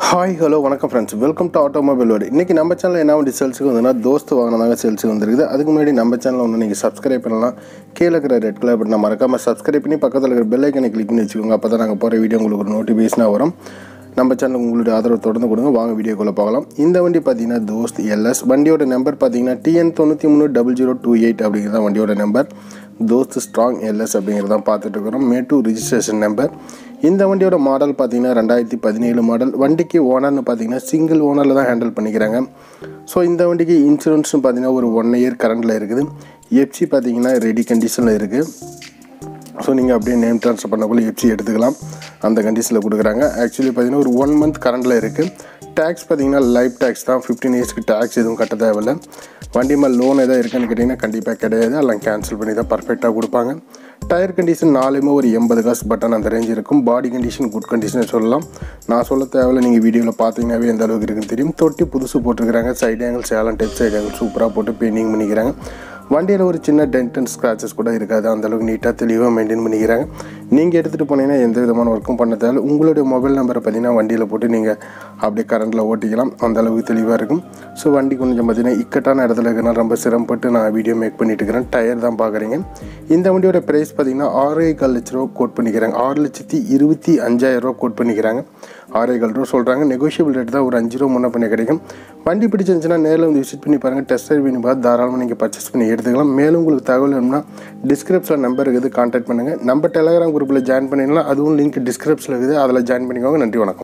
hi hello வணக்கம் friends welcome to automobile world இன்றைக்கி நம்ம சேனல் என்ன வண்டி சேல்ஸுக்கு வந்துன்னா தோஸ்து வாங்கினதாங்க சேல்ஸுக்கு வந்துருக்குது அதுக்கு முன்னாடி நம்ம சேனல் வந்து நீங்கள் சப்ஸ்கிரைப் பண்ணலாம் கீழே இருக்கிற ரெட் கலர் பட்டனை மறக்காமல் சப்ஸ்கிரைப் பண்ணி பக்கத்தில் இருக்கிற பெல் ஐக்கனை கிளிக் பண்ணி வச்சுக்கோங்க அப்போ தான் நாங்கள் போகிற வீடியோ உங்களுக்கு ஒரு நோட்டிஃபிகேஷனாக வரும் நம்ம சேனல் உங்களுடைய ஆதரவு தொடர்ந்து கொடுங்க வாங்க வீடியோக்குள்ளே பார்க்கலாம் இந்த வண்டி பார்த்தீங்கன்னா தோஸ்த் எல்எஸ் வண்டியோட நம்பர் பார்த்தீங்கன்னா டிஎன் தொண்ணூற்றி மூணு டபுள் ஜீரோ டூ எயிட் அப்படிங்கிறது தான் வண்டியோட நம்பர் தோஸ்த் ஸ்ட்ராங் எல்எஸ் அப்படிங்கிறது தான் பார்த்துட்டு இருக்கிறோம் மேட்டூர் ரிஜிஸ்ட்ரேஷன் நம்பர் இந்த வண்டியோட மாடல் பார்த்தீங்கன்னா ரெண்டாயிரத்தி பதினேழு மாடல் வண்டிக்கு ஓனர்னு பார்த்தீங்கன்னா சிங்கிள் ஓனரில் தான் ஹேண்டில் பண்ணிக்கிறாங்க ஸோ இந்த வண்டிக்கு இன்சூரன்ஸ்னு பார்த்தீங்கன்னா ஒரு ஒன் இயர் கரண்டில் இருக்குது எஃப்சி பார்த்தீங்கன்னா ரெடி கண்டிஷனில் இருக்குது ஸோ நீங்கள் அப்படியே நேம் ட்ரான்ஸ்ஃபர் பண்ணக்குள்ள எஃப்சி எடுத்துக்கலாம் அந்த கண்டிஷனில் கொடுக்குறாங்க ஆக்சுவலி பார்த்தீங்கன்னா ஒரு ஒன் மந்த் கரண்டில் இருக்குது டேக்ஸ் பார்த்தீங்கன்னா லைஃப் டேக்ஸ் தான் ஃபிஃப்டீன் இயர்ஸ்க்கு டேக்ஸ் எதுவும் கட்ட தேவையில்ல வண்டி மேலே லோன் எதாவது இருக்குன்னு கேட்டிங்கன்னா கண்டிப்பாக கிடையாது எல்லாம் கேன்சல் பண்ணி தான் பர்ஃபெக்டாக கொடுப்பாங்க டயர் கண்டிஷன் நாலுமே ஒரு எண்பது காசு பட்டன் அந்த ரேஞ்ச் இருக்கும் பாடி கண்டிஷன் குட் கண்டிஷன் சொல்லலாம் நான் சொல்ல தேவையில்ல நீங்கள் வீடியோவில் பார்த்தீங்கன்னாவே எந்த அளவுக்கு இருக்குன்னு தெரியும் தொட்டி புதுசு போட்டிருக்கிறாங்க சைடு ஆங்கிள் சேலம் டெப் சைடு ஆங்கிள் சூப்பராக போட்டு பெயிண்டிங் பண்ணிக்கிறாங்க வண்டியில் ஒரு சின்ன டென்ட் அண்ட் ஸ்க்ராச்சஸ் கூட இருக்காது அந்தளவுக்கு நீட்டாக தெளிவாக மெயின்டைன் பண்ணிக்கிறாங்க நீங்கள் எடுத்துகிட்டு போனீங்கன்னா எந்த விதமான ஒர்க்கும் பண்ண தேவை உங்களுடைய மொபைல் நம்பரை பார்த்தீங்கன்னா வண்டியில் போட்டு நீங்கள் அப்படியே கரண்டில் ஓட்டிக்கலாம் அந்த அளவுக்கு தெளிவாக இருக்கும் ஸோ வண்டி கொஞ்சம் பார்த்தீங்கன்னா இக்கட்டான இடத்துல இருக்கிறனால ரொம்ப சிரமப்பட்டு நான் வீடியோ மேக் பண்ணிட்டு இருக்கிறேன் டயர் தான் பார்க்குறீங்க இந்த வண்டியோட ப்ரைஸ் பார்த்தீங்கன்னா ஆறே கால் லட்ச ரூபா கோட் பண்ணிக்கிறாங்க ஆறு லட்சத்தி இருபத்தி அஞ்சாயிரம் ரூபா கோட் பண்ணிக்கிறாங்க ஆறே கால் ரூபா சொல்கிறாங்க நெகோஷியபிள் ரேட் தான் ஒரு அஞ்சு ரூபா முன்ன பண்ணி கிடைக்கும் வண்டி பிடிச்சிருந்துச்சுன்னா நேரில் வந்து விசிட் பண்ணி பாருங்கள் டெஸ்ட் ட்ரைவ் பண்ணி பார்த்து தாராளமாக நீங்கள் பர்ச்சேஸ் பண்ணி எடுத்துக்கலாம் மேலும் உங்களுக்கு தகவல் வேணும்னா டிஸ்கிரிப்ஷனில் நம்பர் இருக்குது கான்டாக்ட் பண்ணுங்கள் நம்ம டெலகிராம் குரூப்பில் ஜாயின் பண்ணிடலாம் அதுவும் லிங்க் டிஸ்கிரிப்ஷனில் இருக்குது அதில் ஜாயின் பண்ணிக்கோங்க நன்றி வணக்கம்